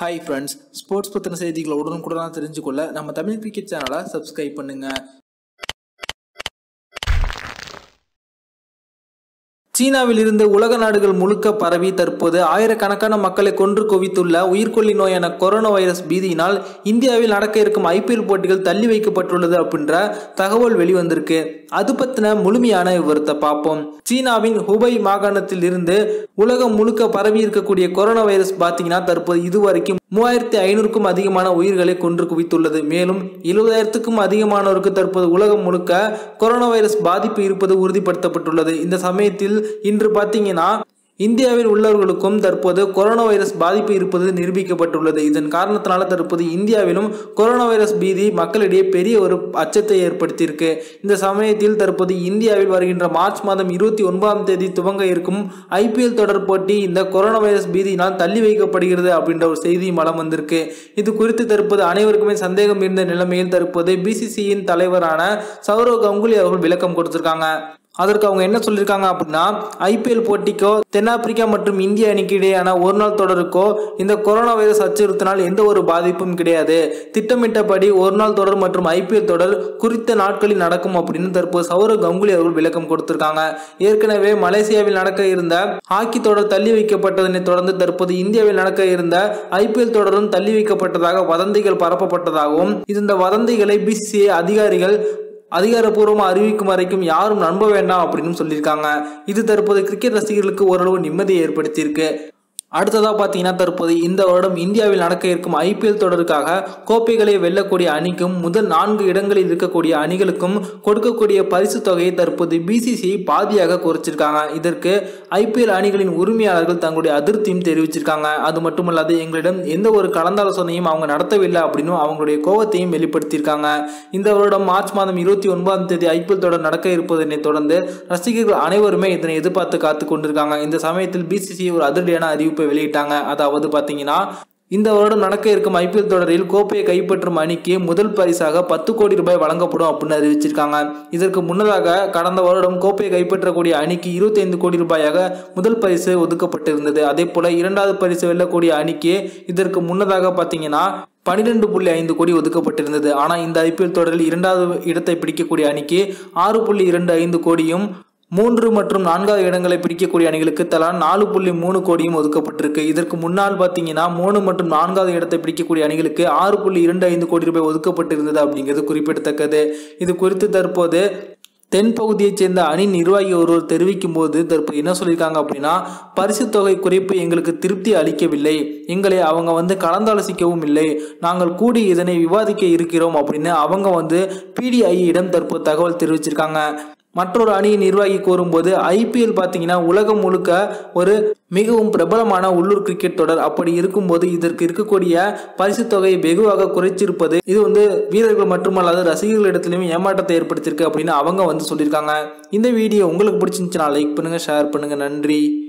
hi friends sports பற்றின செய்திகளை உடனுக்குடனாக தெரிஞ்சுக்கொள்ள நம்ம தமிழ் கிரிக்கெட் சேனலை சப்ஸ்கிரைப் பண்ணுங்க சீனாவில் இருந்து உலக நாடுகள் முழுக்க பரவி தற்போது ஆயிரக்கணக்கான மக்களை கொன்று குவித்துள்ள உயிர்கொல்லி நோயான கொரோனா வைரஸ் பீதியினால் இந்தியாவில் நடக்க இருக்கும் ஐபிஎல் போட்டிகள் தள்ளி வைக்கப்பட்டுள்ளது அப்படின்ற தகவல் வெளிவந்திருக்கு அது பத்தின முழுமையான விவரத்தை பார்ப்போம் சீனாவின் ஹுபை மாகாணத்தில் இருந்து உலகம் முழுக்க பரவி இருக்கக்கூடிய கொரோனா வைரஸ் பார்த்தீங்கன்னா தற்போது இதுவரைக்கும் மூவாயிரத்தி ஐநூறுக்கும் அதிகமான உயிர்களை கொன்று குவித்துள்ளது மேலும் எழுபதாயிரத்துக்கும் அதிகமானோருக்கு தற்போது உலகம் முழுக்க கொரோனா வைரஸ் பாதிப்பு இருப்பது உறுதிப்படுத்தப்பட்டுள்ளது இந்த சமயத்தில் இன்று பார்த்தீங்கன்னா இந்தியாவில் உள்ளவர்களுக்கும் தற்போது கொரோனா வைரஸ் பாதிப்பு இருப்பது நிரூபிக்கப்பட்டுள்ளது இதன் காரணத்தினால தற்போது இந்தியாவிலும் கொரோனா வைரஸ் பீதி மக்களிடையே பெரிய ஒரு அச்சத்தை ஏற்படுத்தியிருக்கு இந்த சமயத்தில் தற்போது இந்தியாவில் வருகின்ற மார்ச் மாதம் இருபத்தி ஒன்பதாம் தேதி துவங்க இருக்கும் ஐபிஎல் தொடர் போட்டி இந்த கொரோனா வைரஸ் பீதியினால் தள்ளி வைக்கப்படுகிறது அப்படின்ற ஒரு செய்தி மலம் வந்திருக்கு இது குறித்து தற்போது அனைவருக்குமே சந்தேகம் இருந்த நிலைமையில் தற்போது பிசிசியின் தலைவரான சௌரவ் கங்குலி அவர்கள் விளக்கம் கொடுத்திருக்காங்க அதற்கு அவங்க என்ன சொல்லியிருக்காங்க அப்படின்னா ஐபிஎல் போட்டிக்கோ தென்னாப்பிரிக்கா மற்றும் இந்திய அணிக்கு இடையேயான ஒரு நாள் தொடருக்கோ இந்த கொரோனா வைரஸ் அச்சுறுத்தினால் எந்த ஒரு பாதிப்பும் கிடையாது திட்டமிட்டபடி ஒரு நாள் தொடர் மற்றும் ஐபிஎல் தொடர் குறித்த நாட்களில் நடக்கும் அப்படின்னு தற்போது சௌரவ் கங்குலி அவர்கள் விளக்கம் கொடுத்திருக்காங்க ஏற்கனவே மலேசியாவில் நடக்க இருந்த ஹாக்கி தொடர் தள்ளி வைக்கப்பட்டதனை தொடர்ந்து தற்போது இந்தியாவில் நடக்க இருந்த ஐபிஎல் தொடரும் தள்ளி வைக்கப்பட்டதாக வதந்திகள் பரப்பப்பட்டதாகவும் இந்த வதந்திகளை பிசிசிஐ அதிகாரிகள் அதிகாரப்பூர்வமாக அறிவிக்கும் வரைக்கும் யாரும் நம்ப வேண்டாம் அப்படின்னு சொல்லியிருக்காங்க இது தற்போது கிரிக்கெட் ரசிகர்களுக்கு ஓரளவு நிம்மதியை ஏற்படுத்தியிருக்கு அடுத்ததாக பார்த்தீங்கன்னா தற்போது இந்த வருடம் இந்தியாவில் நடக்க இருக்கும் ஐபிஎல் தொடருக்காக கோப்பைகளை வெல்லக்கூடிய அணிக்கும் முதல் நான்கு இடங்களில் இருக்கக்கூடிய அணிகளுக்கும் கொடுக்கக்கூடிய பரிசு தொகையை தற்போது பிசிசிஐ பாதியாக குறைச்சிருக்காங்க இதற்கு ஐபிஎல் அணிகளின் உரிமையாளர்கள் தங்களுடைய அதிருப்தியும் தெரிவிச்சிருக்காங்க அது மட்டுமல்லாது எங்களிடம் எந்த ஒரு கலந்தாலோசனையும் அவங்க நடத்தவில்லை அப்படின்னு அவங்களுடைய கோபத்தையும் வெளிப்படுத்தியிருக்காங்க இந்த வருடம் மார்ச் மாதம் இருபத்தி ஒன்பதாம் தேதி ஐபிஎல் தொடர் நடக்க இருப்பதனை தொடர்ந்து ரசிகர்கள் அனைவருமே இதனை எதிர்பார்த்து காத்து கொண்டிருக்காங்க இந்த சமயத்தில் பிசிசிஐ ஒரு அதிரடியான அறிவிப்பை வெளியிட்டாங்க அதாவது பார்த்தீங்கன்னா இந்த வருடம் நடக்க இருக்கும் ஐபிஎல் தொடரில் கோப்பையை கைப்பற்றும் அணிக்கு முதல் பரிசாக பத்து கோடி ரூபாய் வழங்கப்படும் அப்படின்னு அறிவிச்சிருக்காங்க இதற்கு முன்னதாக கடந்த வருடம் கோப்பையை கைப்பற்றக்கூடிய அணிக்கு இருபத்தைந்து கோடி ரூபாயாக முதல் பரிசு ஒதுக்கப்பட்டிருந்தது அதே போல இரண்டாவது பரிசு வெல்லக்கூடிய அணிக்கு இதற்கு முன்னதாக பார்த்தீங்கன்னா பனிரெண்டு புள்ளி ஐந்து கோடி ஒதுக்கப்பட்டிருந்தது ஆனால் இந்த ஐபிஎல் தொடரில் இரண்டாவது இடத்தை பிடிக்கக்கூடிய அணிக்கு ஆறு புள்ளி இரண்டு ஐந்து கோடியும் மூன்று மற்றும் நான்காவது இடங்களை பிடிக்கக்கூடிய அணிகளுக்கு தலா நாலு புள்ளி மூணு கோடியும் ஒதுக்கப்பட்டிருக்கு இதற்கு முன்னால் பார்த்தீங்கன்னா மூணு மற்றும் நான்காவது இடத்தை பிடிக்கக்கூடிய அணிகளுக்கு ஆறு புள்ளி இரண்டு ஐந்து கோடி ரூபாய் ஒதுக்கப்பட்டிருந்தது அப்படிங்கிறது குறிப்பிடத்தக்கது இது குறித்து தற்போது தென் பகுதியைச் சேர்ந்த அணி நிர்வாகி ஒருவர் தெரிவிக்கும் போது தற்போது என்ன சொல்லியிருக்காங்க அப்படின்னா பரிசு தொகை குறைப்பு எங்களுக்கு திருப்தி அளிக்கவில்லை எங்களை அவங்க வந்து கலந்தாலோசிக்கவும் இல்லை நாங்கள் கூடி இதனை விவாதிக்க இருக்கிறோம் அப்படின்னு அவங்க வந்து பிடிஐயிடம் தற்போது தகவல் தெரிவிச்சிருக்காங்க மற்றொரு அணியின் நிர்வாகி கூறும்போது ஐபிஎல் பார்த்தீங்கன்னா உலகம் முழுக்க ஒரு மிகவும் பிரபலமான உள்ளூர் கிரிக்கெட் தொடர் அப்படி இருக்கும்போது இதற்கு இருக்கக்கூடிய பரிசு தொகையை வெகுவாக குறைச்சிருப்பது இது வந்து வீரர்கள் மட்டுமல்லாது ரசிகர்களிடத்திலுமே ஏமாற்றத்தை ஏற்படுத்தியிருக்கு அப்படின்னு அவங்க வந்து சொல்லியிருக்காங்க இந்த வீடியோ உங்களுக்கு பிடிச்சிருந்துச்சுன்னா லைக் பண்ணுங்க ஷேர் பண்ணுங்க நன்றி